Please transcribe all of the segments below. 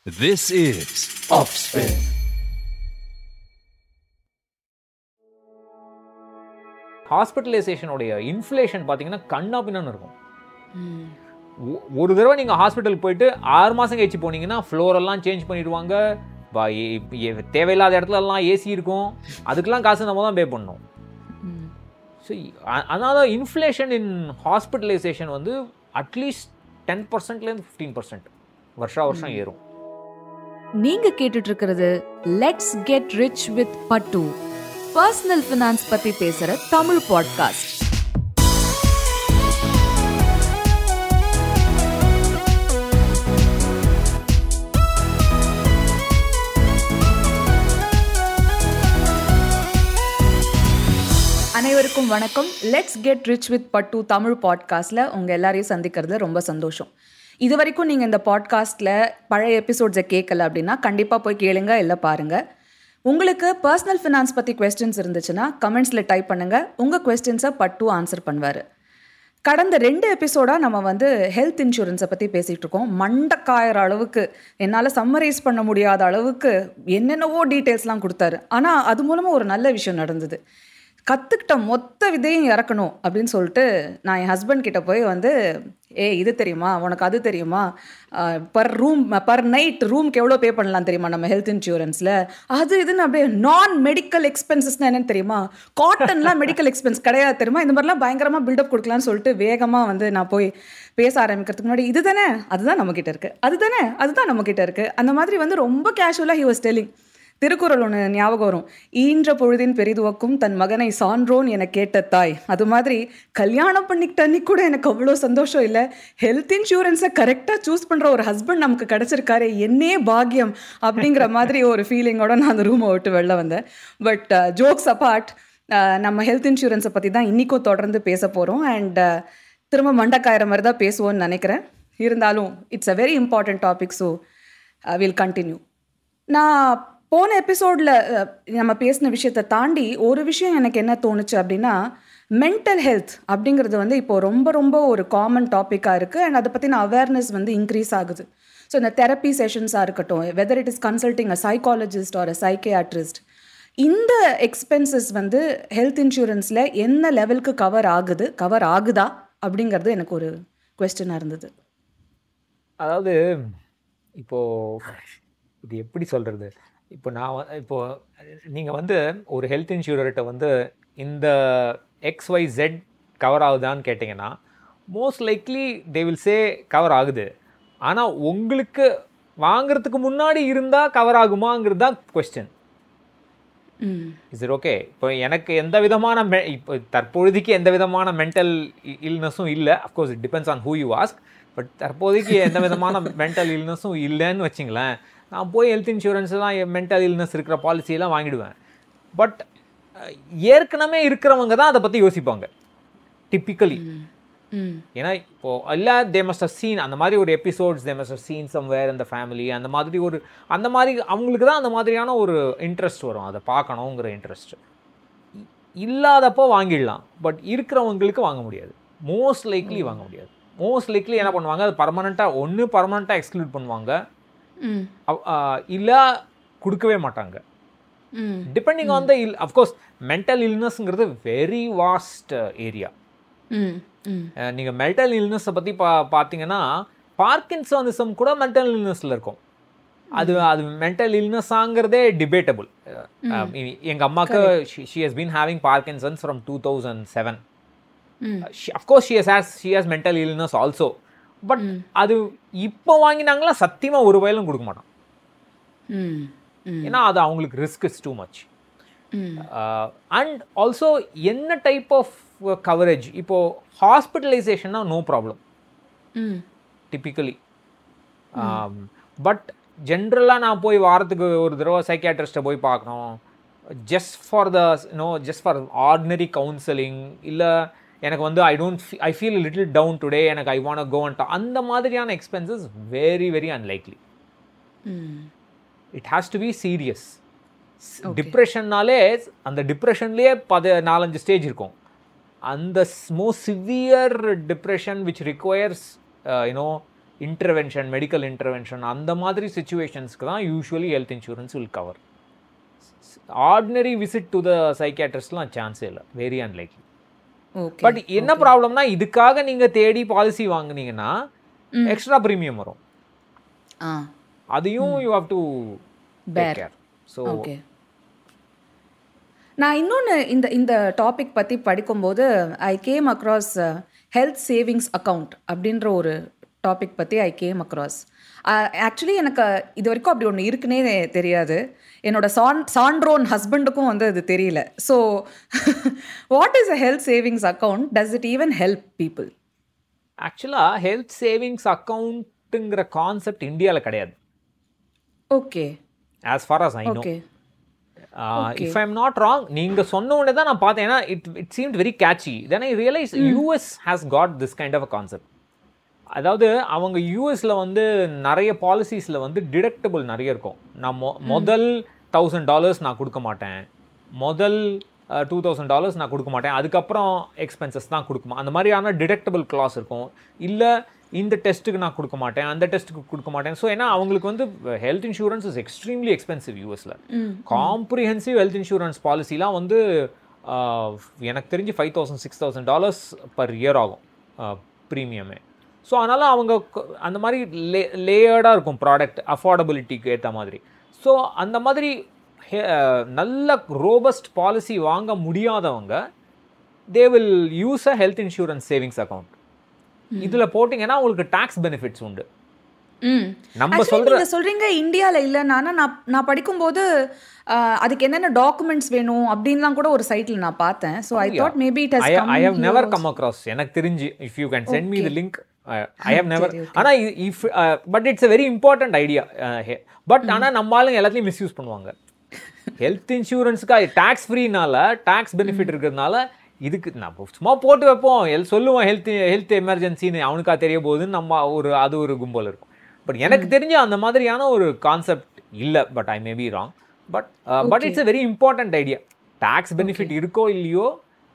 This is Offspin. ஹாஸ்பிட்டலைசேஷனுடைய inflation பார்த்தீங்கன்னா கண்ணா பின்னான்னு இருக்கும் ஒ- ஒரு தடவை நீங்கள் ஹாஸ்பிட்டல் போயிட்டு ஆறு மாதம் கழிச்சு போனீங்கன்னா ஃப்ளோர் எல்லாம் சேஞ்ச் பண்ணிடுவாங்க ப- எ- எ- தேவையில்லாத இடத்துல எல்லாம் ஏசி இருக்கும் அதுக்கெல்லாம் காசு நம்ம தான் பே பண்ணணும் ஸோ அதனால இன்ஃப்ளேஷன் இன் ஹாஸ்பிட்டலைசேஷன் வந்து அட்லீஸ்ட் டென் பர்சன்ட்லேருந்து ஃபிஃப்டீன் பர்சன்ட் வருஷா வருஷம் ஏறும் நீங்க கேட்டுட்டு இருக்கிறது let's get rich with Pattu personal finance பத்தி பேசுற தமிழ் பாட்காஸ்ட் அனைவருக்கும் வணக்கம் லெட்ஸ் கெட் ரிச் வித் பட்டு தமிழ் பாட்காஸ்ட்ல உங்க எல்லாரையும் சந்திக்கிறதுல ரொம்ப சந்தோஷம் இது வரைக்கும் நீங்கள் இந்த பாட்காஸ்ட்டில் பழைய எபிசோட்ஸை கேட்கல அப்படின்னா கண்டிப்பாக போய் கேளுங்க இல்லை பாருங்கள் உங்களுக்கு பர்சனல் ஃபினான்ஸ் பற்றி கொஸ்டின்ஸ் இருந்துச்சுன்னா கமெண்ட்ஸில் டைப் பண்ணுங்கள் உங்கள் கொஸ்டின்ஸை பட்டு ஆன்சர் பண்ணுவார் கடந்த ரெண்டு எபிசோடாக நம்ம வந்து ஹெல்த் இன்சூரன்ஸை பற்றி பேசிகிட்டு இருக்கோம் மண்டக்காயிற அளவுக்கு என்னால் சம்மரைஸ் பண்ண முடியாத அளவுக்கு என்னென்னவோ டீட்டெயில்ஸ்லாம் கொடுத்தாரு ஆனால் அது மூலமாக ஒரு நல்ல விஷயம் நடந்தது கற்றுக்கிட்ட மொத்த விதையும் இறக்கணும் அப்படின்னு சொல்லிட்டு நான் என் ஹஸ்பண்ட் கிட்ட போய் வந்து ஏ இது தெரியுமா உனக்கு அது தெரியுமா பர் ரூம் பர் நைட் ரூம்க்கு எவ்வளோ பே பண்ணலாம் தெரியுமா நம்ம ஹெல்த் இன்சூரன்ஸில் அது இதுன்னு அப்படியே நான் மெடிக்கல் எக்ஸ்பென்சஸ்னு என்னன்னு தெரியுமா காட்டன்லாம் மெடிக்கல் எக்ஸ்பென்ஸ் கிடையாது தெரியுமா இந்த மாதிரிலாம் பயங்கரமாக பில்டப் கொடுக்கலான்னு சொல்லிட்டு வேகமாக வந்து நான் போய் பேச ஆரம்பிக்கிறதுக்கு முன்னாடி இது தானே அதுதான் நம்மக்கிட்ட இருக்குது அதுதானே அதுதான் நம்மக்கிட்ட இருக்குது அந்த மாதிரி வந்து ரொம்ப கேஷுவலாக ஹி வாஸ் டெல்லிங் திருக்குறள் ஒன்று ஞாபகம் வரும் ஈன்ற பொழுதின் பெரிதுவக்கும் தன் மகனை சான்றோன் என கேட்ட தாய் அது மாதிரி கல்யாணம் பண்ணிக்கிட்ட அன்னைக்கு கூட எனக்கு அவ்வளோ சந்தோஷம் இல்லை ஹெல்த் இன்சூரன்ஸை கரெக்டாக சூஸ் பண்ணுற ஒரு ஹஸ்பண்ட் நமக்கு கிடச்சிருக்காரு என்னே பாக்கியம் அப்படிங்கிற மாதிரி ஒரு ஃபீலிங்கோட நான் அந்த ரூமை விட்டு வெளில வந்தேன் பட் ஜோக்ஸ் அப்பார்ட் நம்ம ஹெல்த் இன்சூரன்ஸை பற்றி தான் இன்றைக்கும் தொடர்ந்து பேச போகிறோம் அண்ட் திரும்ப மண்டக்காயிற மாதிரி தான் பேசுவோன்னு நினைக்கிறேன் இருந்தாலும் it's a very important topic so will continue நான் போன எபிசோடில் நம்ம பேசின விஷயத்தை தாண்டி ஒரு விஷயம் எனக்கு என்ன தோணுச்சு அப்படின்னா மென்டல் ஹெல்த் அப்படிங்கிறது வந்து இப்போ ரொம்ப ரொம்ப ஒரு காமன் டாப்பிக்காக இருக்குது அண்ட் அதை பற்றின அவேர்னஸ் வந்து இன்க்ரீஸ் ஆகுது ஸோ இந்த தெரப்பி செஷன்ஸாக இருக்கட்டும் whether it is consulting a psychologist or a psychiatrist இந்த எக்ஸ்பென்சஸ் வந்து ஹெல்த் இன்சூரன்ஸில் என்ன லெவலுக்கு கவர் ஆகுது கவர் ஆகுதா அப்படிங்கிறது எனக்கு ஒரு கொஸ்டினாக இருந்தது அதாவது இப்போ இது எப்படி சொல்கிறது இப்போ நான் வ- இப்போ நீங்கள் வந்து ஒரு ஹெல்த் இன்சூரர்கிட்ட வந்து இந்த எக்ஸ் ஒய் ஜெட் கவர் ஆகுதான்னு கேட்டிங்கன்னா most likely they will say cover ஆகுது ஆனால் உங்களுக்கு வாங்குறதுக்கு முன்னாடி இருந்தால் கவர் ஆகுமாங்கிறது தான் கொஸ்டின் ம் இஸ் இட் ஓகே இப்போ எனக்கு எந்த விதமான மெ இப்போ தற்பொழுதைக்கு எந்த விதமான மென்டல் இல்னஸும் இல்லை of course it depends on who you ask but தற்போதைக்கு எந்த விதமான மென்டல் இல்னஸும் இல்லைன்னு வச்சிங்களேன் நான் போய் ஹெல்த் இன்சூரன்ஸ் தான் மென்டல் இல்னஸ் இருக்கிற பாலிசியெல்லாம் வாங்கிடுவேன் பட் ஏற்கனவே இருக்கிறவங்க தான் அதை பற்றி யோசிப்பாங்க டிப்பிக்கலி ம் ஏன்னா இப்போ எல்லா தே மஸ்ட் ஹவ் சீன் அந்த மாதிரி ஒரு episodes they must have seen somewhere இந்த ஃபேமிலி அந்த மாதிரி ஒரு அந்த மாதிரி அவங்களுக்கு தான் அந்த மாதிரியான ஒரு இன்ட்ரெஸ்ட் வரும் அதை பார்க்கணுங்கிற இன்ட்ரெஸ்ட் இல்லாதப்போ வாங்கிடலாம் பட் இருக்கிறவங்களுக்கு வாங்க முடியாது மோஸ்ட் லைக்லி வாங்க முடியாது மோஸ்ட் லைக்லி என்ன பண்ணுவாங்க அது பர்மனெண்ட்டாக ஒன்று பர்மனெண்ட்டாக எக்ஸ்க்ளூட் பண்ணுவாங்க ம் இல்லை கொடுக்கவே மாட்டாங்க hmm depending on the ill of course mental இல்னஸ்ங்கிறது very vast area hmm hmm நீங்கள் மென்டல் இல்னஸை பற்றி பா பார்த்தீங்கன்னா பார்க்கின்சானிசம் கூட மென்டல் இல்னஸில் இருக்கும் அது அது மென்டல் இல்னஸாங்கிறதே டிபேட்டபுள் எங்கள் அம்மாவுக்கு she has been having Parkinson's from two thousand seven hmm of course she has has she has mental illness also but அது இப்போ வாங்கினாங்களா சத்தியமாக ஒரு வயலும் கொடுக்க மாட்டான் ம் ம் ஏன்னா அது அவங்களுக்கு risk is too much hmm and also என்ன டைப் ஆஃப் கவரேஜ் இப்போ ஹாஸ்பிட்டலைசேஷன்னா no problem hmm typically but ஜென்ரலாக நான் போய் வாரத்துக்கு ஒரு தடவை சைக்கியாட்ரிஸ்ட்டை போய் பார்க்கணும் just for the no just for ordinary counselling இல்லை எனக்கு வந்து I don't I feel little down today எனக்கு ஐ வாண்ட் கோ அண்ட் அந்த மாதிரியான expenses very very unlikely hmm it has to be serious டிப்ரெஷன்னாலே அந்த டிப்ரெஷன்லேயே பத நாலஞ்சு ஸ்டேஜ் இருக்கும் அந்த most severe depression which requires you know intervention medical intervention அந்த மாதிரி சுச்சுவேஷன்ஸ்க்கு தான் usually health insurance will cover ordinary visit to the சைக்கியாட்ரிஸ்ட்லாம் சான்ஸே இல்லை வெரி அன்லைக்லி ஓகே பட் என்ன ப்ராப்ளம்னா இதுக்காக நீங்கள் தேடி பாலிசி வாங்குனீங்கன்னா எக்ஸ்ட்ரா ப்ரீமியம் வரும் ஆ அதையும் you have to Bear. Care so okay நான் இன்னொன்று இந்த இந்த டாபிக் பற்றி படிக்கும்போது I came across health savings account அப்படின்ற ஒரு டாபிக் பற்றி ஐ கேம் அக்ராஸ் ஆக்சுவலி எனக்கு இது வரைக்கும் அப்படி ஒன்று இருக்குன்னே தெரியாது என்னோட சான் சாண்ட்ரோன் ஹஸ்பண்டுக்கும் வந்து அது தெரியல so what is a health savings account does it even help people ஆக்சுவலாக ஹெல்த் சேவிங்ஸ் அக்கௌண்ட்டுங்கிற கான்செப்ட் இந்தியாவில் கிடையாது okay as far as I know okay if I'm not wrong நீங்கள் சொன்ன உடனே தான் நான் பார்த்தேன் ஏன்னா it it seemed very catchy then I realise US has got this kind of a concept அதாவது அவங்க யூஎஸில் வந்து நிறைய பாலிசிஸில் வந்து டிடக்டபிள் நிறைய இருக்கும் நான் மொ முதல் தௌசண்ட் டாலர்ஸ் நான் கொடுக்க மாட்டேன் முதல் டூ தௌசண்ட் டாலர்ஸ் நான் கொடுக்க மாட்டேன் அதுக்கப்புறம் எக்ஸ்பென்சஸ் தான் கொடுக்குமா அந்த மாதிரியான டிடக்டபிள் கிளாஸ் இருக்கும் இல்லை இந்த டெஸ்ட்டுக்கு நான் கொடுக்க மாட்டேன் அந்த டெஸ்ட்டுக்கு கொடுக்க மாட்டேன் ஸோ ஏன்னா அவங்களுக்கு வந்து health insurance is extremely expensive யூஎஸில் காம்ப்ரிஹென்சிவ் ஹெல்த் இன்சூரன்ஸ் பாலிசிலாம் வந்து ஆஹ், எனக்கு தெரிஞ்சு five thousand six thousand dollars per year ஆகும் ப்ரீமியமே ஸோ அதனால் அவங்க க- அந்த மாதிரி லே லேயர்டாக இருக்கும் ப்ராடக்ட் அஃபோர்டபிலிட்டிக்கு ஏற்ற மாதிரி ஸோ அந்த மாதிரி ஹெ- அஹ், நல்ல ரோபஸ்ட் பாலிசி வாங்க முடியாதவங்க they will use a health insurance savings account இதில் போட்டிங்கன்னா உங்களுக்கு டேக்ஸ் பெனிஃபிட்ஸ் உண்டு ம் நம்ம Actually, சொல்ற நீங்க சொல்றீங்க இந்தியால இல்லைன்னா நான் நான் படிக்கும்போது ஆஹ், அதுக்கு என்னென்ன டாக்குமெண்ட்ஸ் வேணும் அப்படின்லாம் கூட ஒரு சைட்ல நான் பார்த்தேன் so I thought maybe it has I come I have never come across எனக்கு தெரிஞ்சு if you can send me the link I have never ஆனா if but it's a very important idea but ஆனா நம்ம ஆளுங்க எல்லாத்தையும் misuse பண்ணுவாங்க health இன்சூரன்ஸுக்கு tax ஃப்ரீனால tax benefit இருக்கிறதுனால இதுக்கு நான் சும்மா போட்டு வைப்போம் எல் சொல்லுவோம் ஹெல்த் ஹெல்த் எமர்ஜென்சின்னு அவனுக்கா தெரிய போகுதுன்னு நம்ம ஒரு அது ஒரு கும்பல் இருக்கும் பட் எனக்கு தெரிஞ்ச அந்த மாதிரியான ஒரு கான்செப்ட் இல்லை but I may be wrong but but it's a very important idea tax benefit இருக்கோ இல்லையோ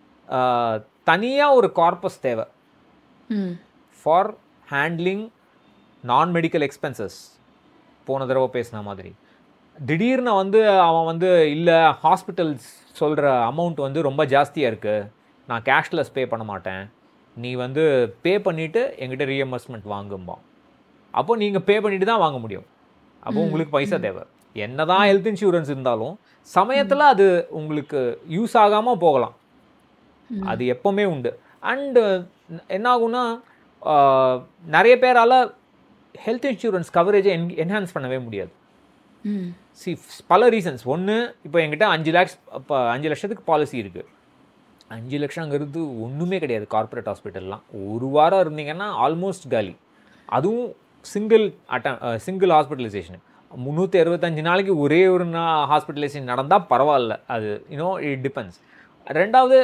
தனியாக ஒரு கார்பஸ் தேவை ம் for handling non medical expenses போன தடவை பேசின மாதிரி திடீர்னு வந்து அவன் வந்து இல்லை ஹாஸ்பிட்டல்ஸ் சொல்கிற அமௌண்ட் வந்து ரொம்ப ஜாஸ்தியாக இருக்குது நான் கேஷ்லெஸ் பே பண்ண மாட்டேன் நீ வந்து பே பண்ணிவிட்டு எங்கிட்ட ரீஎம்பர்ஸ்மெண்ட் வாங்கும்பான் அப்போ நீங்கள் பே பண்ணிட்டு தான் வாங்க முடியும் அப்போ உங்களுக்கு பைசா தேவை என்னதான் ஹெல்த் இன்சூரன்ஸ் இருந்தாலும் சமயத்தில் அது உங்களுக்கு யூஸ் ஆகாமல் போகலாம் அது எப்போவுமே உண்டு அண்டு என்ன ஆகும்னா ஆஹ், நிறைய பேரால் ஹெல்த் இன்சூரன்ஸ் கவரேஜை என் என்ஹான்ஸ் பண்ணவே முடியாது ம் சி பல ரீசன்ஸ் ஒன்று இப்போ என்கிட்ட அஞ்சு லேக்ஸ் இப்போ அஞ்சு லட்சத்துக்கு பாலிசி இருக்குது அஞ்சு லட்சங்கிறது ஒன்றுமே கிடையாது கார்ப்பரேட் ஹாஸ்பிட்டல்லாம் ஒரு வாரம் இருந்தீங்கன்னா ஆல்மோஸ்ட் காலி அதுவும் சிங்கிள் அட்ட சிங்கிள் ஹாஸ்பிட்டலைசேஷன் முந்நூற்றி அறுபத்தஞ்சு நாளைக்கு ஒரே ஒரு ஹாஸ்பிட்டலைசேஷன் நடந்தால் பரவாயில்ல அது யூனோ இட் டிபெண்ட்ஸ் ரெண்டாவது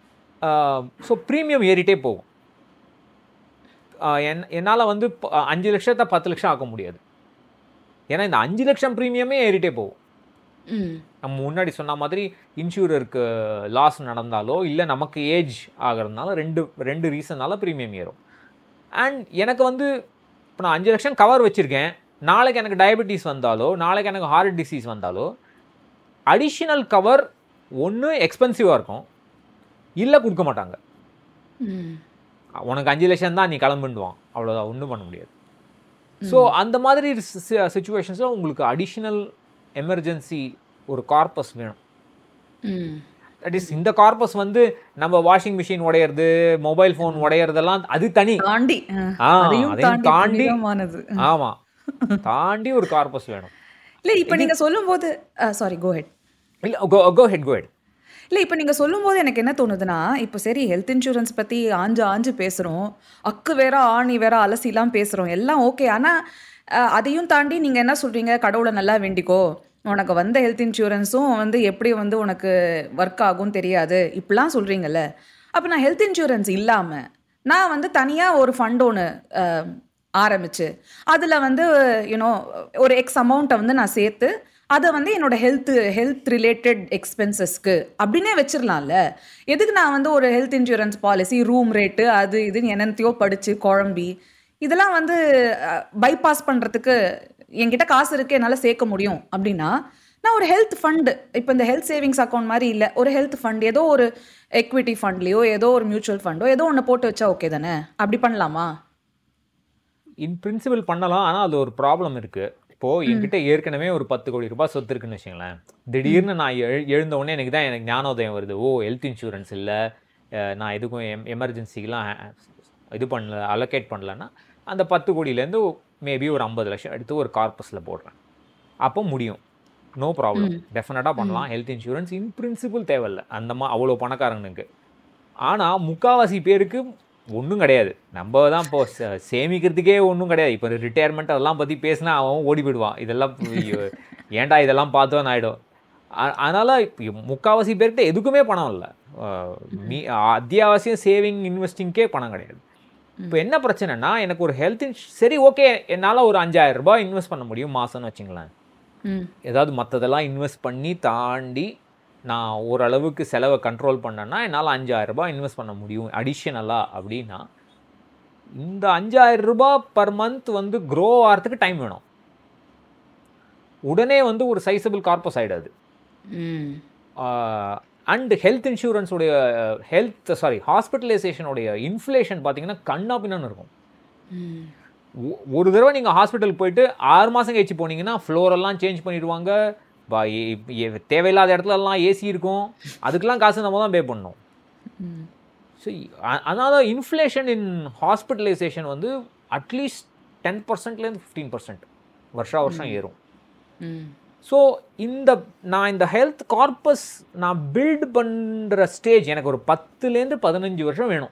ஸோ ப்ரீமியம் ஏறிட்டே போகும் ஆஹ் என் என்னால் வந்து ப- அஞ்சு லட்சத்தை பத்து லட்சம் ஆக்க முடியாது ஏன்னா இந்த அஞ்சு லட்சம் ப்ரீமியமே ஏறிட்டே போகும் ம் நம்ம முன்னாடி சொன்ன மாதிரி இன்சூரருக்கு லாஸ் நடந்தாலோ இல்லை நமக்கு ஏஜ் ஆகிறதுனால ரெண்டு ரெண்டு ரீசனால ப்ரீமியம் ஏறும் அண்ட் எனக்கு வந்து இப்போ நான் அஞ்சு லட்சம் கவர் வச்சுருக்கேன் நாளைக்கு எனக்கு டயபெட்டிஸ் வந்தாலோ நாளைக்கு எனக்கு ஹார்ட் டிசீஸ் வந்தாலோ அடிஷ்னல் கவர் ஒன்று எக்ஸ்பென்சிவாக இருக்கும் இல்லை கொடுக்க மாட்டாங்க ம் உனக்கு அஞ்சு லட்சம் தான் நீ கிளம்புண்டுவான் அவ்வளோதான் ஒன்றும் பண்ண முடியாது ஸோ அந்த மாதிரி சுச்சுவேஷன்ஸில் உங்களுக்கு அடிஷ்னல் எமர்ஜென்சி ஒரு கார்பஸ் வேணும் ம் தட் இஸ் இந்த கார்பஸ் வந்து நம்ம வாஷிங் மிஷின் உடையிறது மொபைல் ஃபோன் உடையிறதெல்லாம் அது தனி தாண்டி ஆ, அதையும் அதையும் தாண்டி தாண்டி- புனிதமானது ஆமா தாண்டி ஒரு கார்பஸ் வேணும் இல்ல இப்ப நீங்க சொல்லும்போது சாரி கோ ஹெட் இல்லை கோ கோ ஹெட் கோ ஹெட் இல்லை இப்போ நீங்கள் சொல்லும்போது எனக்கு என்ன தோணுதுன்னா இப்போ சரி ஹெல்த் இன்சூரன்ஸ் பற்றி ஆஞ்சு ஆஞ்சு பேசுகிறோம் அக்கு வேற ஆணி வேற அலசிலாம் பேசுகிறோம் எல்லாம் ஓகே ஆனால் அதையும் தாண்டி நீங்கள் என்ன சொல்கிறீங்க கடவுளை நல்லா வேண்டிக்கோ உனக்கு வந்த ஹெல்த் இன்சூரன்ஸும் வந்து எப்படி வந்து உனக்கு ஒர்க் ஆகும் தெரியாது இப்படிலாம் சொல்கிறீங்கல்ல அப்போ நான் ஹெல்த் இன்சூரன்ஸ் இல்லாமல் நான் வந்து தனியாக ஒரு ஃபண்ட் ஒன்று ஆரம்பிச்சு அதில் வந்து யூனோ ஒரு எக்ஸ் அமௌண்ட்டை வந்து நான் சேர்த்து அதை வந்து என்னோட ஹெல்த் ஹெல்த் ரிலேட்டட் எக்ஸ்பென்சஸ்க்கு அப்படின்னே வச்சிடலாம்ல எதுக்கு நான் வந்து ஒரு health insurance policy room rate அது இதுன்னு என்னென்னத்தையோ படித்து குழம்பி இதெல்லாம் வந்து பைபாஸ் பண்ணுறதுக்கு என்கிட்ட காசு இருக்கு என்னால் சேர்க்க முடியும் அப்படின்னா நான் ஒரு ஹெல்த் ஃபண்டு இப்போ இந்த ஹெல்த் சேவிங்ஸ் அக்கௌண்ட் மாதிரி இல்லை ஒரு ஹெல்த் ஃபண்ட் ஏதோ ஒரு எக்விட்டி ஃபண்ட்லேயோ ஏதோ ஒரு மியூச்சுவல் ஃபண்டோ ஏதோ ஒன்று போட்டு வச்சா ஓகே தானே அப்படி பண்ணலாமா இன் பிரின்சிபல் பண்ணலாம் ஆனால் அது ஒரு ப்ராப்ளம் இருக்குது இப்போது என்கிட்ட ஏற்கனவே ஒரு பத்து கோடி ரூபாய் சொத்து இருக்குன்னு வச்சுங்களேன் திடீர்னு நான் எழு எழுந்த உடனே எனக்கு தான் எனக்கு ஞானோதயம் வருது ஓ ஹெல்த் இன்சூரன்ஸ் இல்லை நான் எதுக்கும் எம் எமர்ஜென்சிக்கெலாம் இது பண்ணல அலோகேட் பண்ணலன்னா அந்த பத்து கோடியிலேருந்து மேபி ஒரு ஐம்பது லட்சம் எடுத்து ஒரு கார்பஸில் போடுறேன் அப்போ முடியும் நோ ப்ராப்ளம் டெஃபினட்டாக பண்ணலாம் ஹெல்த் இன்சூரன்ஸ் இன் பிரின்சிபல் தேவையில்ல அந்த மா அவ்வளோ பணக்காரனுக்கு ஆனால் முக்காவாசி பேருக்கு ஒன்றும் கிடையாது நம்ம தான் இப்போ சே- சேமிக்கிறதுக்கே ஒன்றும் கிடையாது இப்போ ரிட்டையர்மெண்ட் அதெல்லாம் பற்றி பேசினா அவன் ஓடி போயிடுவான் இதெல்லாம் ஐயோ, ஏன்டா இதெல்லாம் பார்த்தோன்னு ஆகிடும் அதனால் முக்காவாசி பேர்கிட்ட எதுக்குமே பணம் இல்லை மீ அத்தியாவசியம் சேவிங் இன்வெஸ்டிங்க்கே பணம் கிடையாது இப்போ என்ன பிரச்சனைனா எனக்கு ஒரு ஹெல்த் இன்ஸ் சரி ஓகே என்னால் ஒரு அஞ்சாயிரம் ரூபாய் இன்வெஸ்ட் பண்ண முடியும் மாதம்னு வச்சுங்களேன் ம் ஏதாவது மற்றதெல்லாம் இன்வெஸ்ட் பண்ணி தாண்டி நான் ஓரளவுக்கு செலவை கண்ட்ரோல் பண்ணேன்னா என்னால் அஞ்சாயிரம் ரூபாய் இன்வெஸ்ட் பண்ண முடியும் அடிஷ்னலாக அப்படின்னா இந்த அஞ்சாயிரம் ரூபாய் பர் மந்த் வந்து க்ரோ ஆகிறதுக்கு டைம் வேணும் உடனே வந்து ஒரு சைஸபிள் கார்பஸ் ஆகிடாது ம் அண்ட் ஹெல்த் இன்சூரன்ஸுடைய ஹெல்த் சாரி ஹாஸ்பிட்டலைசேஷனுடைய இன்ஃப்ளேஷன் பார்த்தீங்கன்னா கண்ணா பின்னான்னு இருக்கும் ம் ஒ- ஒரு தடவை நீங்கள் ஹாஸ்பிட்டல் போயிட்டு ஆறு மாதம் கழிச்சு போனீங்கன்னா ஃப்ளோரெல்லாம் சேஞ்ச் பண்ணிடுவாங்க பா எ- எ- தேவையில்லாத இடத்துல எல்லாம் ஏசி இருக்கும் அதுக்கெல்லாம் காசு நம்ம தான் பே பண்ணணும் ம் ஸோ அதனால் இன்ஃப்ளேஷன் இன் ஹாஸ்பிட்டலைசேஷன் வந்து அட்லீஸ்ட் டென் பர்சன்ட்லேருந்து ஃபிஃப்டீன் பர்சன்ட் வருஷா வருஷம் ஏறும் ம் ஸோ இந்த நான் இந்த ஹெல்த் கார்பஸ் நான் பில்ட் பண்ணுற ஸ்டேஜ் எனக்கு ஒரு பத்துலேருந்து பதினஞ்சு வருஷம் வேணும்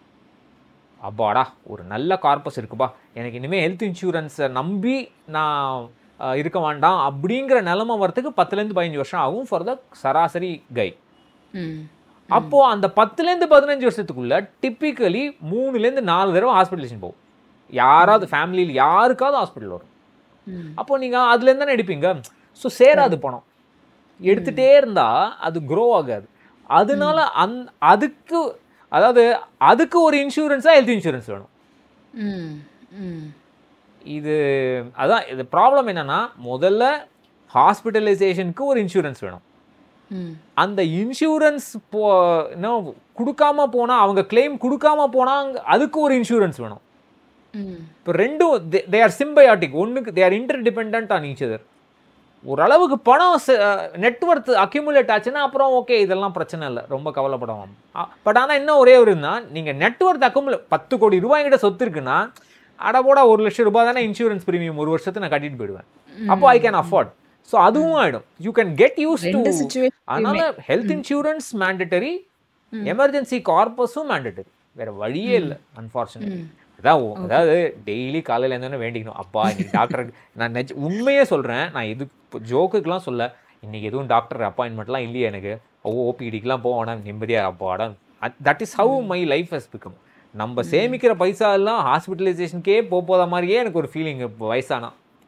அப்பாடா ஒரு நல்ல கார்பஸ் இருக்குப்பா எனக்கு இனிமேல் ஹெல்த் இன்சூரன்ஸை நம்பி நான் அஹ், இருக்க வேண்டாம் அப்படிங்கிற நிலமை வரத்துக்கு பத்துலேருந்து பதினஞ்சு வருஷம் ஆகும் ஃபார் த சராசரி கை ம் அப்போது அந்த பத்துலேருந்து பதினஞ்சு வருஷத்துக்குள்ள டிப்பிக்கலி மூணுலேருந்து நாலு தடவை ஹாஸ்பிட்டலேஷன் போகும் யாராவது ஃபேமிலியில் யாருக்காவது ஹாஸ்பிட்டல் வரும் ம் அப்போ நீங்கள் அதுலேருந்து தானே எடுப்பீங்க ஸோ சேராது பணம் எடுத்துகிட்டே இருந்தால் அது க்ரோ ஆகாது அதனால அந் அதுக்கு அதாவது அதுக்கு ஒரு இன்சூரன்ஸாக ஹெல்த் இன்சூரன்ஸ் வேணும் ம் ம் இது அதான் இது ப்ராப்ளம் என்னன்னா முதல்ல ஹாஸ்பிட்டலைசேஷனுக்கு ஒரு இன்சூரன்ஸ் வேணும் ம் அந்த இன்சூரன்ஸ் போ இன்னும் கொடுக்காம போனால் அவங்க கிளைம் கொடுக்காம போனால் அதுக்கு ஒரு இன்சூரன்ஸ் வேணும் ம் இப்போ ரெண்டும் தே ஆர் சிம்பயாட்டிக் ஒன்றுக்கு they are inter depend on each other ஓரளவுக்கு பணம் நெட்ஒர்த் அக்யூமுலேட் ஆச்சுன்னா அப்புறம் ஓகே இதெல்லாம் பிரச்சனை இல்லை ரொம்ப கவலைப்படலாம் பட் ஆனால் இன்னும் ஒரே ஒரு இருந்தால் நீங்கள் நெட்ஒர்த் அக்யூமுலே பத்து கோடி ரூபாய் கிட்ட சொத்து இருக்குன்னா அடபோட ஒரு லட்சம் ரூபாய் தானே இன்சூரன்ஸ் பிரீமியம் ஒரு வருஷத்துக்கு நான் கட்டிட்டு போயிடுவேன் அப்போ ஐ கேன் அஃபோர்ட் ஸோ அதுவும் ஆயிடும் you can get used to ரெண்டு சுச்சுவேஷன் அதனால ஹெல்த் இன்சூரன்ஸ் மேண்டட்டரி எமர்ஜென்சி கார்பஸும் மேண்டட்டரி வேற வழியே இல்லை அன்ஃபார்ச்சுனேட்லி அதான் ஓ- அதாவது டெய்லி காலையில இருந்தோன்னே வேண்டிக்கணும் அப்பா இன்னைக்கு டாக்டர் நான் நெஜ உண்மையே சொல்றேன் நான் இது ஜோக்குக்கெலாம் சொல்ல இன்னைக்கு எதுவும் டாக்டர் அப்பாயின்மெண்ட்லாம் இல்லையே எனக்கு ஓ ஓபிடிக்கெலாம் போவானா நிம்மதியாக அப்பாடா that is how my life has become நம்ம சேமிக்கிற பைசா எல்லாம் ஹாஸ்பிட்டலைசேஷனுக்கே போத மாதிரியே எனக்கு ஒரு ஃபீலிங் இப்போ வயசானா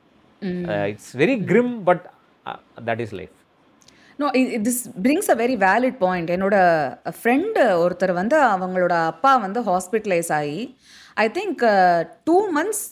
it's very grim but that is life no this brings a very valid point என்னோட ஃப்ரெண்டு ஒருத்தர் வந்து அவங்களோட அப்பா வந்து ஹாஸ்பிட்டலைஸ் ஆகி ஐ திங்க் டூ மந்த்ஸ்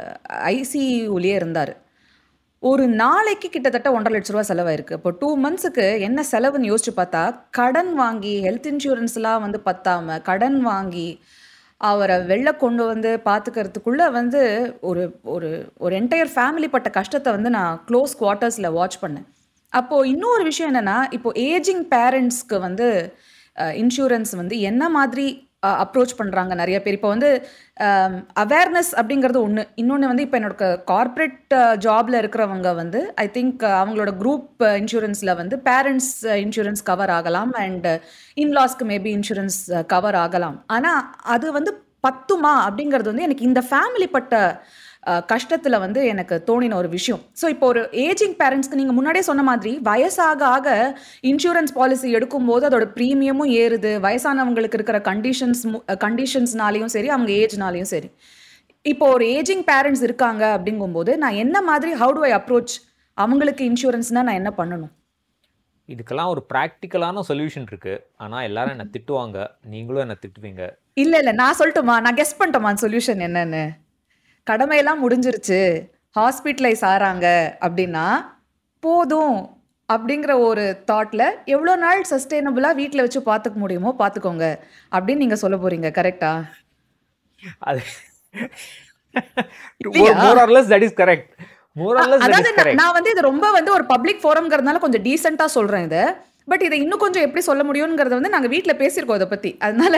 ஐசியூலேயே இருந்தார் ஒரு நாளைக்கு கிட்டத்தட்ட ஒன்றரை லட்ச ரூபா செலவாயிருக்கு இப்போ டூ மந்த்ஸுக்கு என்ன செலவுன்னு யோசிச்சு பார்த்தா கடன் வாங்கி ஹெல்த் இன்சூரன்ஸ்லாம் வந்து பத்தாம கடன் வாங்கி அவரை வெளில கொண்டு வந்து பார்த்துக்கிறதுக்குள்ள வந்து ஒரு ஒரு ஒரு என்டையர் ஃபேமிலி பட்ட கஷ்டத்தை வந்து நான் க்ளோஸ் குவார்ட்டர்ஸில் வாட்ச் பண்ணேன் அப்போது இன்னொரு விஷயம் என்னென்னா இப்போ ஏஜிங் பேரண்ட்ஸ்க்கு வந்து இன்சூரன்ஸ் வந்து என்ன மாதிரி அப்ரோச் பண்ணுறாங்க நிறைய பேர் இப்போ வந்து அவேர்னஸ் அப்படிங்கிறது ஒன்று இன்னொன்று வந்து இப்போ என்னோட கார்ப்பரேட் ஜாபில் இருக்கிறவங்க வந்து ஐ திங்க் அவங்களோட குரூப் இன்சூரன்ஸில் வந்து பேரண்ட்ஸ் இன்சூரன்ஸ் கவர் ஆகலாம் அண்ட் இன்லாஸ்க்கு மேபி இன்சூரன்ஸ் கவர் ஆகலாம் ஆனால் அது வந்து பத்துமா அப்படிங்கிறது வந்து எனக்கு இந்த ஃபேமிலி பட்ட கஷ்டத்தில் வந்து எனக்கு தோணின ஒரு விஷயம் ஸோ இப்போ ஒரு ஏஜிங் பேரண்ட்ஸ்க்கு நீங்கள் முன்னாடியே சொன்ன மாதிரி வயசாக ஆக இன்சூரன்ஸ் பாலிசி எடுக்கும்போது அதோட ப்ரீமியமும் ஏறுது வயசானவங்களுக்கு இருக்கிற கண்டிஷன்ஸ் கண்டிஷன்ஸ்னாலையும் சரி அவங்க ஏஜ்னாலையும் சரி இப்போ ஒரு ஏஜிங் பேரண்ட்ஸ் இருக்காங்க அப்படிங்கும்போது நான் என்ன மாதிரி ஹவு டு ஐ அப்ரோச் அவங்களுக்கு இன்சூரன்ஸ்னால் நான் என்ன பண்ணணும் இதுக்கெல்லாம் ஒரு ப்ராக்டிக்கலான சொல்யூஷன் இருக்கு ஆனா எல்லாரும் என்ன திட்டுவாங்க நீங்களும் என்ன திட்டுவீங்க இல்லை இல்லை நான் சொல்லட்டுமா நான் கெஸ் பண்ணிட்டோமா சொல்யூஷன் என்னன்னு கடமையெல்லாம் முடிஞ்சிருச்சு ஹாஸ்பிட்டலைஸ் ஆறாங்க அப்படின்னா போதும் அப்படிங்கிற ஒரு தாட்ல எவ்வளோ நாள் சஸ்டைனபிளாக வீட்டில் வச்சு பார்த்துக்க முடியுமோ பார்த்துக்கோங்க அப்படின்னு நீங்கள் சொல்ல போறீங்க கரெக்டா அது இல்லையா? More or less that is correct more or less that அதாவது இஸ் நான் கரெக்ட் நான் வந்து இது ரொம்ப வந்து ஒரு பப்ளிக் ஃபோரம்ங்கிறதுனால கொஞ்சம் டீசெண்டாக சொல்கிறேன் இதை பட் இதை இன்னும் கொஞ்சம் எப்படி சொல்ல முடியுங்கிறத வந்து நாங்கள் வீட்டில் பேசியிருக்கோம் இதை பற்றி அதனால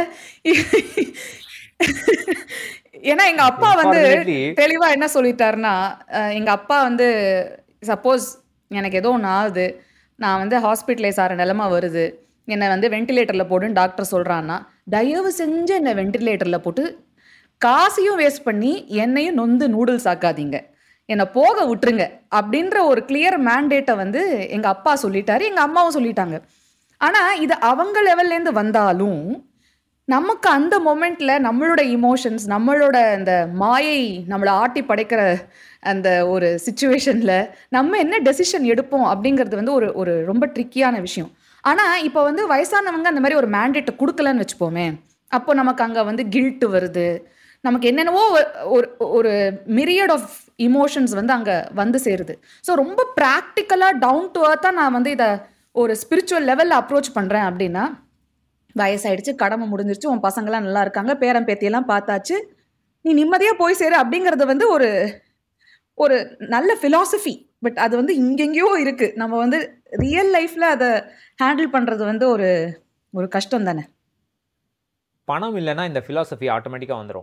ஏன்னா எங்க அப்பா வந்து Unfortunately- தெளிவா என்ன சொல்லிட்டாருன்னா அஹ், எங்க அப்பா வந்து சப்போஸ் எனக்கு ஏதோ ஒன்று ஆகுது நான் வந்து ஹாஸ்பிட்டலைஸ் ஆகிற நிலமை வருது என்னை வந்து வென்டிலேட்டரில் போடுன்னு டாக்டர் சொல்கிறான்னா தயவு செஞ்சு என்னை வென்டிலேட்டரில் போட்டு காசையும் வேஸ்ட் பண்ணி என்னையும் நொந்து நூடுல்ஸ் ஆக்காதீங்க என்னை போக விட்டுருங்க அப்படின்ற ஒரு கிளியர் மேண்டேட்டை வந்து எங்கள் அப்பா சொல்லிட்டாரு எங்கள் அம்மாவும் சொல்லிட்டாங்க ஆனால் இது அவங்க லெவல்லேருந்து வந்தாலும் நமக்கு அந்த மொமெண்ட்ல நம்மளோட இமோஷன்ஸ் நம்மளோட அந்த மாயை நம்மளை ஆட்டி படைக்கிற அந்த ஒரு சுச்சுவேஷன்ல நம்ம என்ன டெசிஷன் எடுப்போம் அப்படிங்கிறது வந்து ஒரு ஒரு ரொம்ப ட்ரிக்கியான விஷயம் ஆனா இப்போ வந்து வயசானவங்க அந்த மாதிரி ஒரு மேண்டேட்டை கொடுக்கலன்னு வச்சுப்போமே அப்போ நமக்கு அங்க வந்து கில்ட் வருது நமக்கு என்னென்னவோ ஒரு- ஒரு ஒரு மிரியட் ஆஃப் இமோஷன்ஸ் வந்து அங்க வந்து சேருது ஸோ ரொம்ப ப்ராக்டிக்கலாக டவுன் டு அர்த்தாக நான் வந்து இதை ஒரு ஸ்பிரிச்சுவல் லெவலில் அப்ரோச் பண்ணுறேன் அப்படின்னா வயசாயிடுச்சு கடமை முடிஞ்சிருச்சு உன் பசங்களாம் நல்லா இருக்காங்க பேரன் பேத்தியெல்லாம் பார்த்தாச்சு நீ நிம்மதியா போய் சேரு அப்படிங்கிறது வந்து ஒரு ஒரு நல்ல ஃபிலாசபி பட் அது வந்து இங்கெங்கேயோ இருக்கு நம்ம வந்து ரியல் லைஃப்ல அதை ஹேண்டில் பண்றது வந்து ஒரு ஒரு கஷ்டம் தானே பணம் இல்லைன்னா இந்த philosophy ஆட்டோமேட்டிக்காக வந்துடும்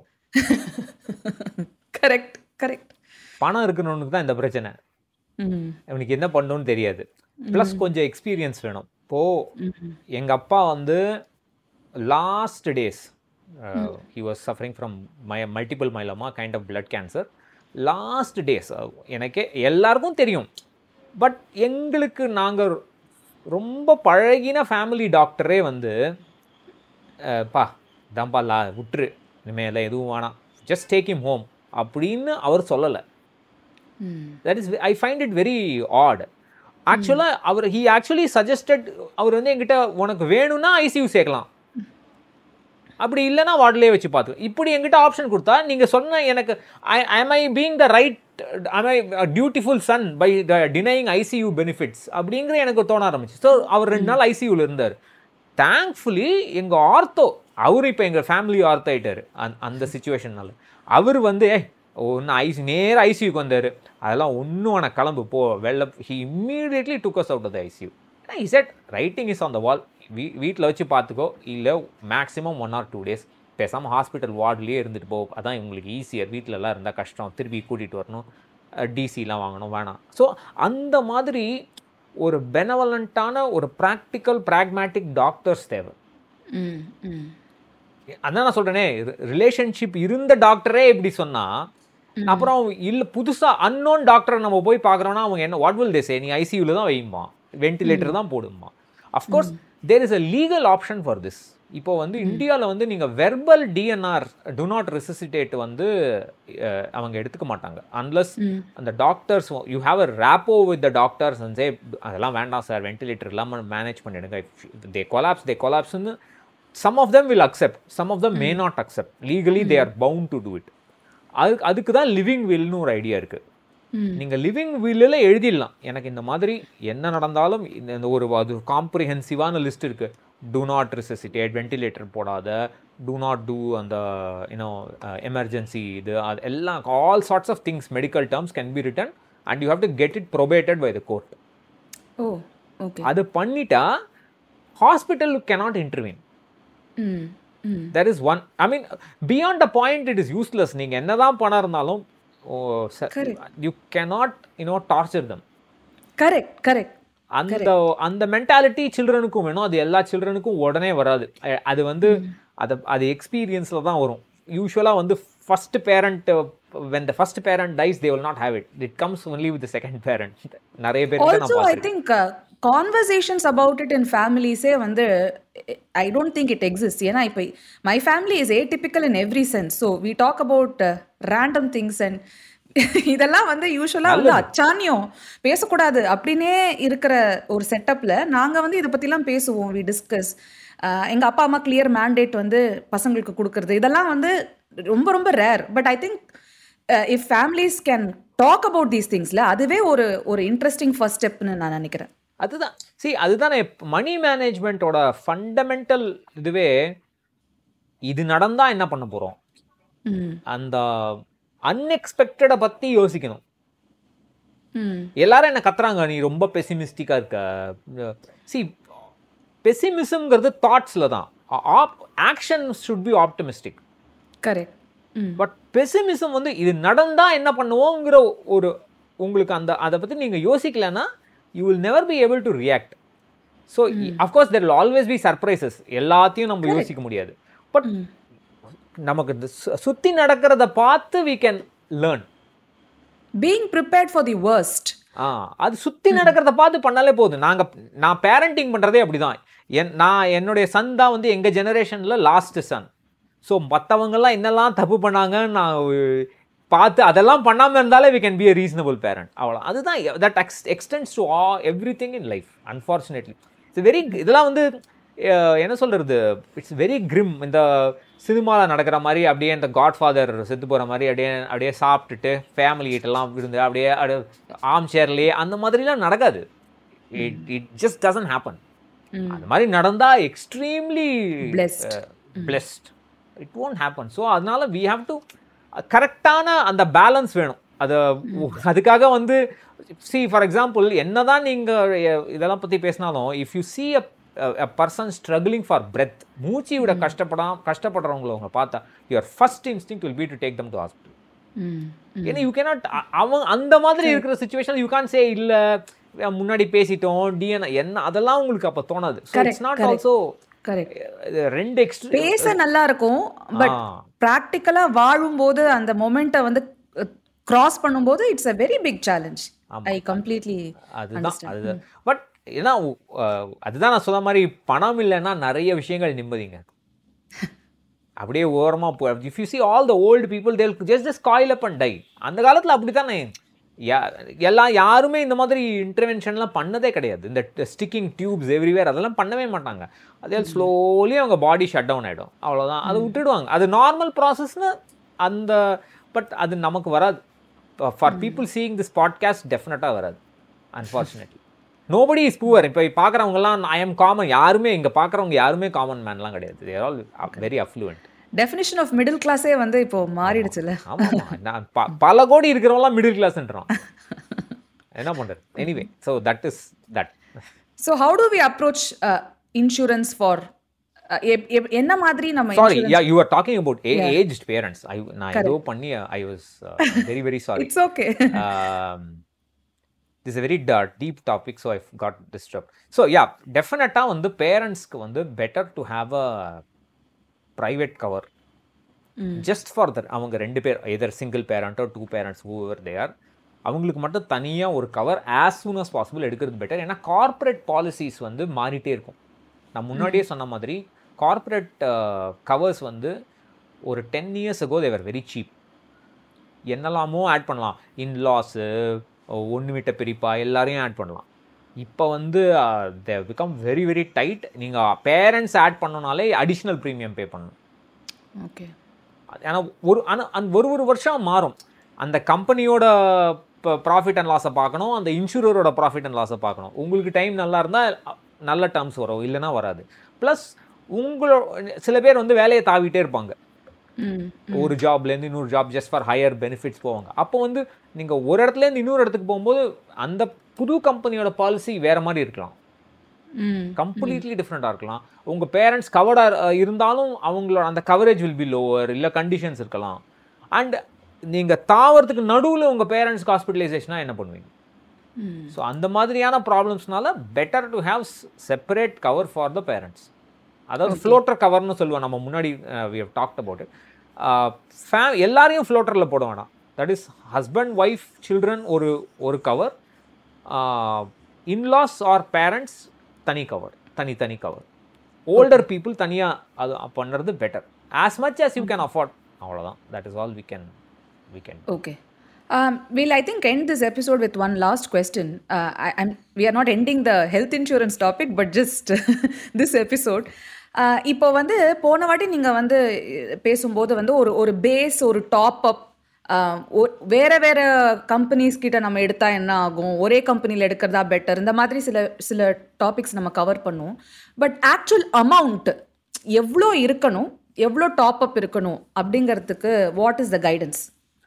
கரெக்ட் கரெக்ட் பணம் இருக்கணும்னு தான் இந்த பிரச்சனை ம் அவனுக்கு என்ன பண்ணணும்னு தெரியாது ப்ளஸ் கொஞ்சம் எக்ஸ்பீரியன்ஸ் வேணும் இப்போ எங்க அப்பா வந்து last days he was suffering from my multiple myeloma kind of blood cancer last days எனக்கே எல்லாருக்கும் தெரியும் பட் எங்களுக்கு நாங்கள் ரொம்ப பழகின ஃபேமிலி டாக்டரே வந்து அஹ், பா தான்ப்பா லா விட்டுரு இனிமேல் எதுவும் வேணாம் ஜஸ்ட் டேக் இம் ஹோம் அப்படின்னு அவர் சொல்லலை ம் that is I find it very odd ஆக்சுவலாக அவர் ஹி ஆக்சுவலி சஜஸ்டட் அவர் வந்து என்கிட்ட உனக்கு வேணும்னா ஐசியூ சேர்க்கலாம் அப்படி இல்லைன்னா வார்டிலே வச்சு பார்த்து இப்படி என்கிட்ட ஆப்ஷன் கொடுத்தா நீங்கள் சொன்ன எனக்கு I am I being the right am I dutiful son by the denying ICU benefits அப்படிங்கிற எனக்கு தோண ஆரம்பிச்சு ஸோ அவர் ரெண்டு நாள் ஐசியூவில் இருந்தார் தேங்க்ஃபுல்லி எங்கள் ஆர்த்தோ அவர் இப்போ எங்கள் ஃபேமிலி ஆர்த்தோ ஆயிட்டாரு அந் அந்த சுச்சுவேஷன்னால அவர் வந்து ஏ ஒன்று ஐசி நேர ஐசியூக்கு வந்தார் அதெல்லாம் ஒன்றும் உனக்கு கிளம்பு போ வெளில he immediately tucks out of the ICU he said writing is on the wall வீ வீட்டில் வச்சு பார்த்துக்கோ இல்லை maximum one or two days பேசாமல் ஹாஸ்பிட்டல் வார்ட்லேயே இருந்துட்டு போ அதான் உங்களுக்கு ஈஸியர் வீட்டிலலாம் இருந்தால் கஷ்டம் திருப்பி கூட்டிகிட்டு வரணும் டிசிலாம் வாங்கணும் வேணாம் ஸோ அந்த மாதிரி ஒரு பெனவலண்ட்டான ஒரு ப்ராக்டிக்கல் ப்ராக்மேட்டிக் டாக்டர்ஸ் தேவை ம் ம் அதான் நான் சொல்றேனே ரிலேஷன்ஷிப் இருந்த டாக்டரே இப்படி சொன்னா அப்புறம் இல்ல புதுசா அன்னோன் டாக்டரை நம்ம போய் பார்க்குறோம்னா அவங்க என்ன வாட் வில் தே சே நீ ஐசியூல தான் வையுமா வென்டிலேட்டர் தான் போடுமா of course there is a legal option for this இப்போ வந்து இந்தியாவில் வந்து நீங்கள் verbal DNR do not resuscitate வந்து அஹ், அவங்க எடுத்துக்க மாட்டாங்க அன்லஸ் அந்த doctors you have a rapport with the doctors and say அதெல்லாம் வேண்டாம் சார் வென்டிலேட்டர் இல்லாமல் மேனேஜ் பண்ணிடுங்க தே கொலாப்ஸ் தே கொலாப்ஸ்னு some of them will accept some of them may not accept legally they are bound to do it அதுக்கு அதுக்கு தான் living வில்னு ஒரு idea இருக்கு நீங்கள் லிவிங் வில்லில் எழுதிடலாம் எனக்கு இந்த மாதிரி என்ன நடந்தாலும் இந்த இந்த ஒரு அது காம்ப்ரிஹென்சிவான லிஸ்ட் இருக்கு do நாட் resuscitate வென்டிலேட்டர் போடாத do நாட் டூ அந்த யூனோ எமர்ஜென்சி இது அது எல்லாம் all sorts of things medical terms can be written and you have to get it probated by the court oh okay அது பண்ணிட்டா hospital cannot intervene ம் ம் there is one I mean beyond a point it is useless நீங்கள் என்னதான் பணம் இருந்தாலும் you cannot you know torture them correct correct அந்த அந்த மென்டாலிட்டி சில்ட்ரனுக்கும் வேணும் அது எல்லா சில்ட்ரனுக்கும் உடனே வராது அஹ் அது வந்து அது அது எக்ஸ்பீரியன்ஸில் தான் வரும் யூஸ்வலாக வந்து first parent when the first parent dies they will not have it it comes only with second parent நிறைய பேர் நான் ஆல்சோ ஐ பார்த்துருக்கேன் think conversations about it in ஃபேமிலிஸே வந்து I don't think it exist ஏன்னா இப்போ my family is a typical in every sense so we talk about random things and இதெல்லாம் வந்து யூஸ்வலாக வந்து அச்சானியம் பேசக்கூடாது அப்படின்னே இருக்கிற ஒரு செட்டப்பில் நாங்கள் வந்து இதை பற்றிலாம் பேசுவோம் வி டிஸ்கஸ் எங்கள் அப்பா அம்மா கிளியர் மேண்டேட் வந்து பசங்களுக்கு கொடுக்கறது இதெல்லாம் வந்து ரொம்ப ரொம்ப rare but I think if families can talk about these திங்ஸ்ல அதுவே ஒரு ஒரு இன்ட்ரெஸ்டிங் ஃபர்ஸ்ட் ஸ்டெப்னு நான் நினைக்கிறேன் அதுதான் சி அதுதானே மணி மேனேஜ்மெண்ட்டோட ஃபண்டமெண்டல் இதுவே இது நடந்தா என்ன பண்ண போறோம் ம் அந்த அன்எக்ஸ்பெக்டடை பத்தி யோசிக்கணும் ம் எல்லாரும் என்ன கத்துறாங்க நீ ரொம்ப பெசிமிஸ்டிக்கா இருக்க சி பெசிமிசம்ங்கிறது தாட்ஸ்ல தான் action should be optimistic correct ம் பட் பெசிமிசம் வந்து இது நடந்தா என்ன பண்ணுவோங்கிற ஒரு உங்களுக்கு அந்த அதை பத்தி நீங்க யோசிக்கலன்னா you will never be able to react so of course there will always be surprises எல்லாத்தையும் நம்ம யோசிக்க முடியாது பட் நமக்கு இந்த சு- சுத்தி நடக்கிறத பார்த்து we can learn being prepared for the worst ஆ அது சுத்தி நடக்கிறத பார்த்து பண்ணாலே போதும் நாங்க நான் பேரண்டிங் பண்றதே அப்படிதான் என் நான் என்னுடைய சன் தான் வந்து எங்க ஜெனரேஷன்ல லாஸ்ட் சன் ஸோ மற்றவங்கெல்லாம் என்னெல்லாம் தப்பு பண்ணாங்கன்னு நான் அஹ், பார்த்து அதெல்லாம் பண்ணாம இருந்தாலே we can be a reasonable parent அவ்வளோ அதுதான் that ex extends to uh everything in life unfortunately it's very இதெல்லாம் வந்து அஹ், என்ன சொல்றது இட்ஸ் வெரி கிரிம் இந்த சினிமாவில் நடக்கிற மாதிரி அப்படியே இந்த காட் ஃபாதர் செத்து போகிற மாதிரி அப்படியே அப்படியே சாப்பிட்டுட்டு ஃபேமிலி கிட்டலாம் இருந்து அப்படியே அப்படியே ஆம் சேர்லேயே அந்த மாதிரிலாம் நடக்காது it it just doesn't happen அந்த மாதிரி நடந்தா extremely Blessed. Blessed it won't happen so அதனால வி ஹாவ் டு கரெக்டான அந்த பேலன்ஸ் வேணும் அது அதுக்காக வந்து சி ஃபார் எக்ஸாம்பிள் என்னதான் நீங்க எ- இதெல்லாம் பத்தி பேசினாலும் if you see a a person struggling for breath மூச்சு விட கஷ்டப்படா கஷ்டப்படுறவங்கள அவங்க பார்த்தா your first instinct will be to take them to hospital ம் ஏன்னா யூ கேனாட் அவன் அந்த மாதிரி இருக்கிற சுச்சுவேஷன் யூ கான் சே இல்ல அஹ் முன்னாடி பேசிட்டோம் டிஎன் என்ன அதெல்லாம் உங்களுக்கு அப்ப தோணாது so Correct, it's not correct. Also correct ரெண்டு எக்ஸ்ட்ரீ பேச நல்லா இருக்கும் பட் ப்ராக்டிக்கலா வாழும்போது அந்த மொமெண்ட்டை வந்து கிராஸ் பண்ணும்போது it's a very big challenge I completely அதுதான் அதுதான் பட் ஏன்னா அஹ், அதுதான் நான் சொன்ன மாதிரி பணம் இல்லைன்னா நிறைய விஷயங்கள் நிம்மதிங்க அப்படியே ஓரமா போ if you see all the old people they'll just just coil up and die அந்த காலத்துல அப்படித்தானே யா- எல்லாம் யாருமே இந்த மாதிரி இன்டர்வென்ஷன்லாம் பண்ணதே கிடையாது இந்த ஸ்டிக்கிங் டியூப்ஸ் எவ்ரிவேர் அதெல்லாம் பண்ணவே மாட்டாங்க அதே ஸ்லோலி அவங்க பாடி ஷட் டவுன் ஆகிடும் அவ்வளோதான் அதை விட்டுடுவாங்க அது நார்மல் ப்ராசஸ்னு அந்த பட் அது நமக்கு வராது for people seeing this podcast டெஃபினட்டாக வராது அன்ஃபார்ச்சுனேட்லி நோபடி இஸ் பூவர் இப்போ பார்க்குறவங்கலாம் ஐ எம் காமன் யாருமே இங்கே பார்க்குறவங்க யாருமே காமன் மேன்லாம் கிடையாது they're all very affluent definition of middle கிளாஸே வந்து இப்போ மாறிடுச்சுல ஆமாம் நான் ப- பல கோடி இருக்கிறவங்களாம் மிடில் கிளாஸ்ன்றான் என்ன பண்ணுறது anyway so that is that so how do we approach insurance for என்ன மாதிரி நம்ம sorry yeah you are talking about aged parents I நான் ஏதோ பண்ணி I was very very sorry it's okay um, this is a very da- deep topic so i've got disturbed so yeah டெஃபினட்டாக வந்து பேரண்ட்ஸ்க்கு வந்து better to have a private cover just for their அவங்க ரெண்டு பேர் எதர் சிங்கிள் பேரண்ட்டோ two parents whoever they are அவங்களுக்கு மட்டும் தனியாக ஒரு cover as soon as possible எடுக்கிறது பெட்டர் ஏன்னா கார்ப்பரேட் பாலிசிஸ் வந்து மாறிட்டே இருக்கும் நான் முன்னாடியே சொன்ன மாதிரி கார்ப்பரேட் கவர்ஸ் வந்து ஒரு ten years ago they were very cheap என்னெல்லாமோ ஆட் பண்ணலாம் இன்லாஸு ஒன்று விட்ட பெரியப்பா எல்லாரையும் ஆட் பண்ணலாம் இப்போ வந்து they become very very tight நீங்கள் பேரண்ட்ஸ் ஆட் பண்ணனாலே அடிஷ்னல் ப்ரீமியம் பே பண்ணணும் ஓகே ஏன்னா ஒரு ஆனால் அந்த ஒரு ஒரு வருஷம் மாறும் அந்த கம்பெனியோட ப்ராஃபிட் அண்ட் லாஸை பார்க்கணும் அந்த இன்சூரரோட ப்ராஃபிட் அண்ட் லாஸை பார்க்கணும் உங்களுக்கு டைம் நல்லா இருந்தால் நல்ல டேர்ம்ஸ் வரும் இல்லைன்னா வராது ப்ளஸ் உங்களோட சில பேர் வந்து வேலையை தாவிட்டே இருப்பாங்க ம் ஒரு ஜாப்லேருந்து இன்னொரு job just for higher benefits போவாங்க அப்போ வந்து நீங்கள் ஒரு இடத்துலேருந்து இன்னொரு இடத்துக்கு போகும்போது அந்த புது கம்பெனியோட பாலிசி வேற மாதிரி இருக்கலாம் ம் கம்ப்ளீட்லி டிஃப்ரெண்ட்டாக இருக்கலாம் உங்கள் பேரண்ட்ஸ் கவர்டாக இருந்தாலும் அவங்களோட அந்த கவரேஜ் வில் பி லோவர் இல்லை கண்டிஷன்ஸ் இருக்கலாம் அண்ட் நீங்கள் தாவறதுக்கு நடுவில் உங்கள் பேரண்ட்ஸ்க்கு ஹாஸ்பிட்டலைசேஷனாக என்ன பண்ணுவீங்க ம் ஸோ அந்த மாதிரியான ப்ராப்ளம்ஸ்னால better to have separate cover for the parents அதாவது ஃப்ளோட்டர் கவர்னு சொல்லுவோம் நம்ம முன்னாடி we have talked about it ஃபே எல்லாரையும் ஃப்ளோட்டரில் போட வேணாம் that is husband wife children ஒரு ஒரு கவர் இன்லாஸ் ஆர் பேரண்ட்ஸ் தனி கவர் தனி தனி கவர் ஓல்டர் பீப்புள் தனியாக அது பண்ணுறது better as much as you can afford அவ்வளோதான் that is all we can we can Okay. Um, we'll, I think, end this episode with one last question. Uh, I, I'm, we are not ending the health insurance topic, but just this episode. Uh, இப்போ வந்து போன வாட்டி நீங்கள் வந்து பேசும்போது வந்து ஒரு ஒரு பேஸ் ஒரு டாப் அப் ஆஹ் ஒ- வேற வேற கம்பெனிஸ் கிட்ட நம்ம எடுத்தா என்ன ஆகும் ஒரே கம்பெனியில் எடுக்கிறதா பெட்டர் இந்த மாதிரி சில சில டாபிக்ஸ் நம்ம கவர் பண்ணுவோம் பட் ஆக்சுவல் அமௌண்ட் எவ்வளோ இருக்கணும் எவ்வளோ டாப் அப் இருக்கணும் அப்படிங்கிறதுக்கு வாட் இஸ் த கைடன்ஸ்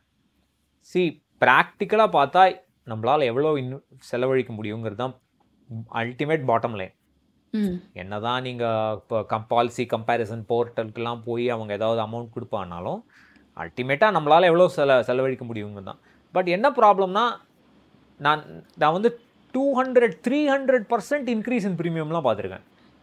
சி ப்ராக்டிக்கலாக பார்த்தா நம்மளால் எவ்வளோ இன்னும் செலவழிக்க முடியுங்கிறது தான் அல்டிமேட் பாட்டம் லைன் ம் என்னதான் நீங்கள் இப்போ கம் பாலிசி கம்பேரிசன் போர்ட்டலுக்கெல்லாம் போய் அவங்க ஏதாவது அமௌண்ட் கொடுப்பானாலும் அல்டிமேட்டாக நம்மளால் எவ்வளோ செல செலவழிக்க முடியுங்க தான் பட் என்ன ப்ராப்ளம்னா நான் நான் வந்து two hundred three hundred percent increase in ப்ரீமியம்லாம் பார்த்துருக்கேன்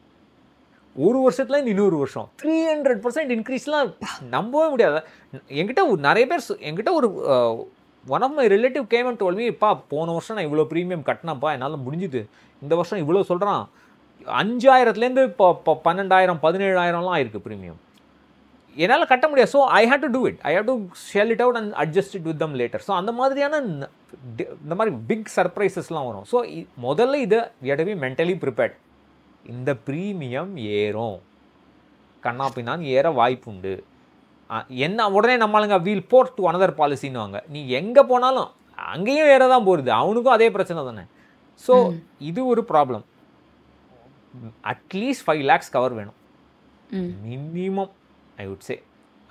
ஒரு வருஷத்துல இருந்து இன்னொரு வருஷம் த்ரீ ஹண்ட்ரட் பர்சன்ட் இன்க்ரீஸ்லாம் நம்பவே முடியாது என்கிட்ட ஒரு நிறைய பேர் சொ- என்கிட்ட ஒரு one of my relative came and told me பா போன வருஷம் நான் இவ்வளோ ப்ரீமியம் கட்டினப்பா என்னால் முடிஞ்சுது இந்த வருஷம் இவ்வளோ சொல்கிறான் அஞ்சாயிரத்துலேருந்து இப்போ இப்போ பன்னெண்டாயிரம் பதினேழாயிரம்லாம் ஆயிருக்கு ப்ரீமியம் என்னால் கட்ட முடியாது so I have to do it I have to shell it out and adjust it with them later so அந்த மாதிரியான ந- டி- இந்த மாதிரி பிக் சர்ப்ரைசஸ்லாம் வரும் ஸோ முதல்ல இதை வி பி மென்டலி ப்ரிப்பேர்ட் இந்த ப்ரீமியம் ஏறும் கண்ணா பின்னான்னு ஏற வாய்ப்புண்டு ஆ, என்ன உடனே நம்மளுங்க வீல் போர்ட் டு அனதர் பாலிசின்னுவாங்க நீ எங்கே போனாலும் அங்கேயும் ஏற தான் போகுது அவனுக்கும் அதே பிரச்சனை தானே ஸோ இது ஒரு problem at least five lakhs cover வேணும் ம் மினிமம் ஐ வுட் சே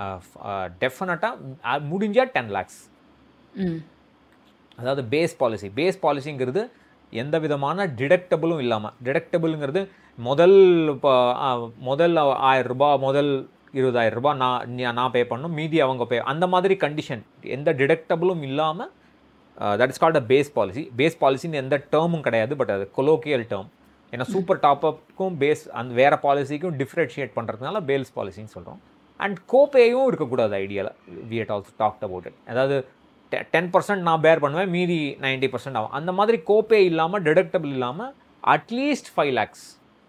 டெஃபினட்டாக முடிஞ்சால் டென் லேக்ஸ் ம் அதாவது பேஸ் பாலிசி பேஸ் பாலிசிங்கிறது எந்த விதமான டிடக்டபிளும் இல்லாமல் டிடக்டபிளுங்கிறது முதல் இப்போ ஆ, முதல் ஆயிரம் ரூபாய் முதல் இருபதாயிரம் ரூபாய் நான் நீ- நான் பே பண்ணணும் மீதி அவங்க பே அந்த மாதிரி கண்டிஷன் எந்த டிடக்டபிளும் இல்லாமல் that is called a base policy base பாலிசின்னு எந்த டேர்மும் கிடையாது பட் அது கொலோக்கியல் டேர்ம் ஏன்னா சூப்பர் டாப்அப்க்கும் பேஸ் அந்த வேறு பாலிசிக்கும் டிஃப்ரென்ஷியேட் பண்ணுறதுனால பேல்ஸ் பாலிசின்னு சொல்கிறோம் அண்ட் கோபேயும் இருக்கக்கூடாது ஐடியாவில் we had also talked about it அதாவது டென் பர்சன்ட் நான் பேர் பண்ணுவேன் மீதி நைன்டி பர்சன்ட் ஆகும் அந்த மாதிரி கோபே இல்லாமல் டிடக்டபிள் இல்லாமல் at least five lakhs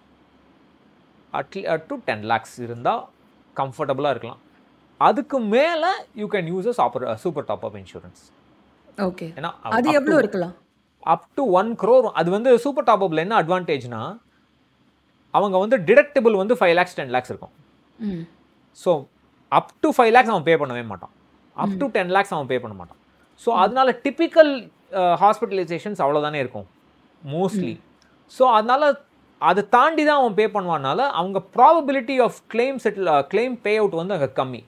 at least to ten lakhs இருந்தால் கம்ஃபர்டபுளாக இருக்கலாம் அதுக்கு மேலே you can use a super super top up insurance okay ஏன்னா அது எவ்வளோ இருக்கலாம் அப் டு ஒன் க்ரோர் அது வந்து சூப்பர் டாப் அப்பில் என்ன அட்வான்டேஜ்னா அவங்க வந்து டிடக்டபிள் வந்து ஃபைவ் லேக்ஸ் டென் லேக்ஸ் இருக்கும் ம் so up to five lakhs அவன் பே பண்ணவே மாட்டான் அப் டு டென் லேக்ஸ் அவன் பே பண்ண மாட்டான் ஸோ அதனால டிப்பிக்கல் ஹாஸ்பிட்டலைசேஷன்ஸ் அவ்வளோதானே இருக்கும் மோஸ்ட்லி ஸோ அதனால அதை தாண்டி தான் அவன் பே பண்ணுவானால அவங்க probability of claim settle claim pay out வந்து அங்கே கம்மி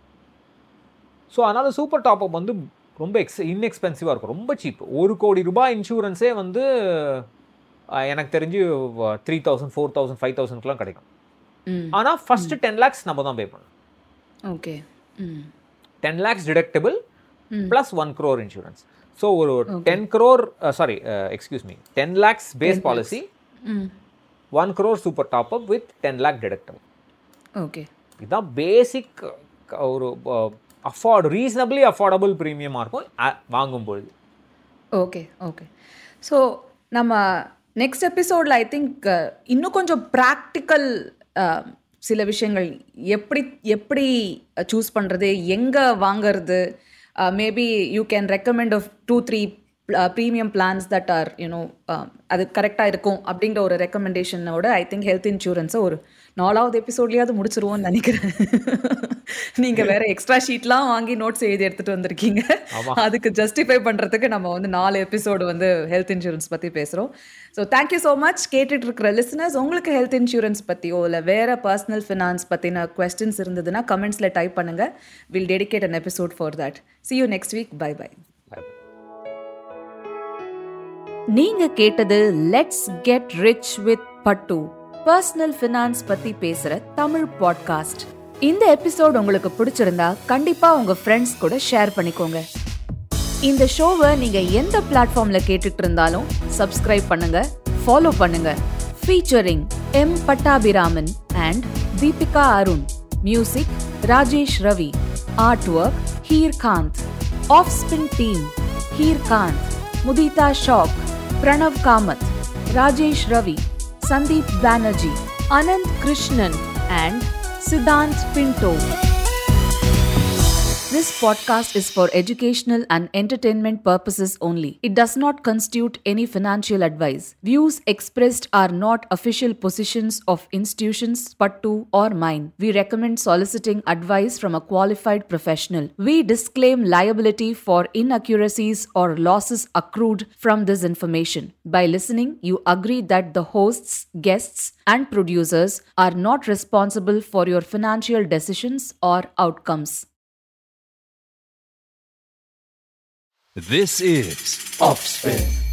ஸோ அதனால் சூப்பர் டாப் அப் வந்து ரொம்ப எக்ஸ் இன்எக்ஸ்பென்சிவாக இருக்கும் ரொம்ப சீப் ஒரு கோடி ரூபாய் இன்சூரன்ஸே வந்து அஹ், எனக்கு தெரிஞ்சு three thousand four thousand five தௌசண்ட்க்குலாம் கிடைக்கும் ம் ஆனால் ஃபஸ்ட்டு டென் லேக்ஸ் நம்ம தான் பே பண்ணணும் ஓகே ம் டென் லேக்ஸ் டிடக்டபிள் ம். Plus one crore insurance so ஒரு ten crore sorry excuse me ten lakhs base policy ம் one crore super top up with ten lakh deductible okay இதுதான் பேசிக் ஒரு அஃபோர்ட் ரீசனபிளி அஃபோர்டபுள் ப்ரீமியமாக இருக்கும் அ- வாங்கும்பொழுது ஓகே ஓகே ஸோ நம்ம நெக்ஸ்ட் எபிசோடில் ஐ திங்க் இன்னும் கொஞ்சம் ப்ராக்டிக்கல் சில விஷயங்கள் எப்படி எப்படி சூஸ் பண்ணுறது எங்கே வாங்குறது maybe you can recommend of two three premium plans that are you know அது கரெக்டாக இருக்கும் அப்படிங்கிற ஒரு ரெக்கமெண்டேஷனோட ஐ திங்க் ஹெல்த் இன்சூரன்ஸை ஒரு நாலாவது எபிசோட்லேயாவது முடிச்சிருவோம்னு நினைக்கிறேன் நீங்கள் வேற எக்ஸ்ட்ரா ஷீட்லாம் வாங்கி நோட்ஸ் எழுதி எடுத்துகிட்டு வந்திருக்கீங்க அதுக்கு ஜஸ்டிஃபை பண்ணுறதுக்கு நம்ம வந்து நாலு எபிசோடு வந்து ஹெல்த் இன்சூரன்ஸ் பற்றி பேசுகிறோம் ஸோ தேங்க்யூ ஸோ மச் கேட்டுட்டு இருக்கிற லிசனர்ஸ் உங்களுக்கு ஹெல்த் இன்சூரன்ஸ் பற்றியோ இல்லை வேறு பர்சனல் ஃபினான்ஸ் பற்றின கொஸ்டின்ஸ் இருந்ததுன்னா கமெண்ட்ஸில் டைப் பண்ணுங்கள் will dedicate an episode for that see you next week bye bye நீங்க கேட்டது let's get rich with Pattu personal finance பத்தி பேசுற தமிழ் பாட்காஸ்ட் இந்த எபிசோட் உங்களுக்கு பிடிச்சிருந்தா கண்டிப்பா உங்க ஃப்ரெண்ட்ஸ் கூட ஷேர் பண்ணிக்கோங்க இந்த ஷோவை நீங்க எந்த பிளாட்ஃபார்ம்ல கேட்டுட்டு இருந்தாலும் சப்ஸ்கிரைப் பண்ணுங்க ஃபாலோ பண்ணுங்க featuring M Pattabhiraman and Deepika Arun music Rajesh Ravi art work Hirekanth of spin team Hirekanth Mudita Shah Pranav Kamath Rajesh Ravi Sandeep Banerjee Anant Krishnan and Siddhant Pinto This podcast is for educational and entertainment purposes only. It does not constitute any financial advice. Views expressed are not official positions of institutions, Pattu, or mine. We recommend soliciting advice from a qualified professional. We disclaim liability for inaccuracies or losses accrued from this information. By listening, you agree that the hosts, guests, and producers are not responsible for your financial decisions or outcomes. This is Offspin.